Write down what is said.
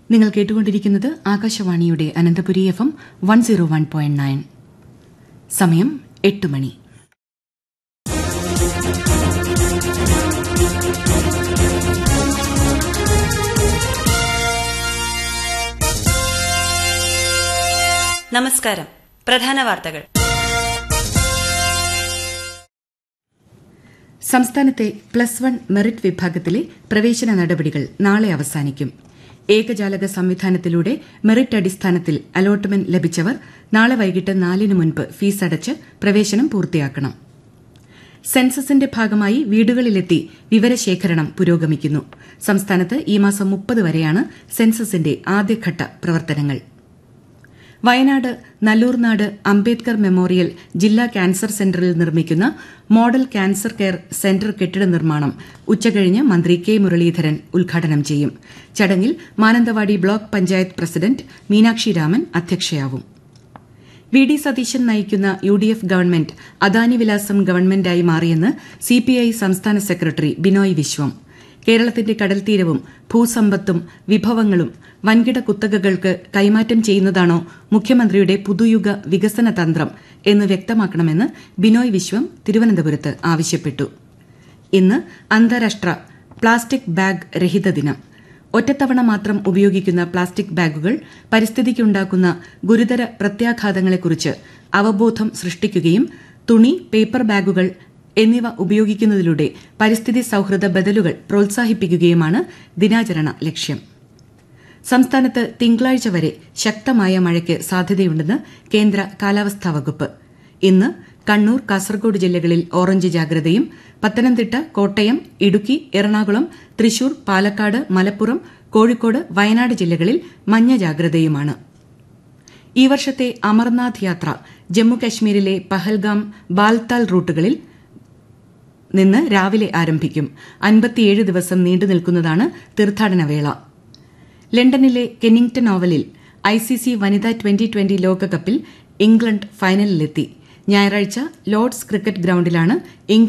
നിങ്ങൾ കേട്ടുകൊണ്ടിരിക്കുന്നത് ആകാശവാണിയുടെ Ananthapuri F M one zero one point nine സമയം എട്ട് മണി നമസ്കാരം പ്രധാന വാർത്തകൾ സംസ്ഥാനത്തെ പ്ലസ് വൺ മെറിറ്റ് വിഭാഗത്തിലെ പ്രവേശന നടപടികൾ നാളെ അവസാനിക്കും ഏകജാലക സംവിധാനത്തിലൂടെ മെറിറ്റ് അടിസ്ഥാനത്തിൽ അലോട്ട്മെന്റ് ലഭിച്ചവർ നാളെ വൈകിട്ട് നാലിന് മുൻപ് ഫീസ് അടച്ച് പ്രവേശനം പൂർത്തിയാക്കണം സെൻസസിന്റെ ഭാഗമായി വീടുകളിലെത്തി വിവരശേഖരണം പുരോഗമിക്കുന്നു സംസ്ഥാനത്ത് ഈ മാസം മുപ്പത് വരെയാണ് സെൻസസിന്റെ ആദ്യഘട്ട പ്രവർത്തനങ്ങൾ വയനാട് നല്ലൂർനാട് അംബേദ്കർ മെമ്മോറിയൽ ജില്ലാ ക്യാൻസർ സെന്ററിൽ നിർമ്മിക്കുന്ന മോഡൽ ക്യാൻസർ കെയർ സെന്റർ കെട്ടിട നിർമ്മാണം ഉച്ചകഴിഞ്ഞ് മന്ത്രി കെ മുരളീധരൻ ഉദ്ഘാടനം ചെയ്യും ചടങ്ങിൽ മാനന്തവാടി ബ്ലോക്ക് പഞ്ചായത്ത് പ്രസിഡന്റ് മീനാക്ഷി രാമൻ അധ്യക്ഷയാവും വി ഡി സതീശൻ നയിക്കുന്ന U D F government Adani വിലാസം ഗവൺമെന്റായി മാറിയെന്ന് സിപിഐ സംസ്ഥാന സെക്രട്ടറി ബിനോയ് വിശ്വം കേരളത്തിന്റെ കടൽത്തീരവും ഭൂസമ്പത്തും വിഭവങ്ങളും വൻകിട കുത്തകകൾക്ക് കൈമാറ്റം ചെയ്യുന്നതാണോ മുഖ്യമന്ത്രിയുടെ പുതുയുഗ വികസന തന്ത്രം എന്ന് വ്യക്തമാക്കണമെന്ന് ബിനോയ് വിശ്വം തിരുവനന്തപുരത്ത് ആവശ്യപ്പെട്ടു ഇന്ന് അന്താരാഷ്ട്ര പ്ലാസ്റ്റിക് ബാഗ് രഹിത ദിനം ഒറ്റത്തവണ മാത്രം ഉപയോഗിക്കുന്ന പ്ലാസ്റ്റിക് ബാഗുകൾ പരിസ്ഥിതിക്കുണ്ടാക്കുന്ന ഗുരുതര പ്രത്യാഘാതങ്ങളെക്കുറിച്ച് അവബോധം സൃഷ്ടിക്കുകയും തുണി പേപ്പർ ബാഗുകൾ എന്നിവ ഉപയോഗിക്കുന്നതിലൂടെ പരിസ്ഥിതി സൌഹൃദ ബദലുകൾ പ്രോത്സാഹിപ്പിക്കുകയുമാണ് ദിനാചരണ ലക്ഷ്യം സംസ്ഥാനത്ത് തിങ്കളാഴ്ച വരെ ശക്തമായ മഴയ്ക്ക് സാധ്യതയുണ്ടെന്ന് കേന്ദ്ര കാലാവസ്ഥാ വകുപ്പ് ഇന്ന് കണ്ണൂർ കാസർഗോഡ് ജില്ലകളിൽ ഓറഞ്ച് ജാഗ്രതയും പത്തനംതിട്ട കോട്ടയം ഇടുക്കി എറണാകുളം തൃശൂർ പാലക്കാട് മലപ്പുറം കോഴിക്കോട് വയനാട് ജില്ലകളിൽ മഞ്ഞ ജാഗ്രതയുമാണ് ഈ വർഷത്തെ അമർനാഥ് യാത്ര ജമ്മുകശ്മീരിലെ പഹൽഗാം ബാൽതാൽ റൂട്ടുകളിൽ നിന്ന് രാവിലെ ആരംഭിക്കും അൻപത്തിയേഴ് ദിവസം നീണ്ടു നിൽക്കുന്നതാണ് തീർത്ഥാടന വേള ലണ്ടനിലെ കെന്നിംഗ്ടൺ ഓവലിൽ ഐസിസി വനിതാ ട്വന്റി ട്വന്റി ലോകകപ്പിൽ ഇംഗ്ലണ്ട് ഫൈനലിലെത്തി ഞായറാഴ്ച ലോർഡ്സ് ക്രിക്കറ്റ് ഗ്രൌണ്ടിലാണ് ഇംഗ്ലണ്ട്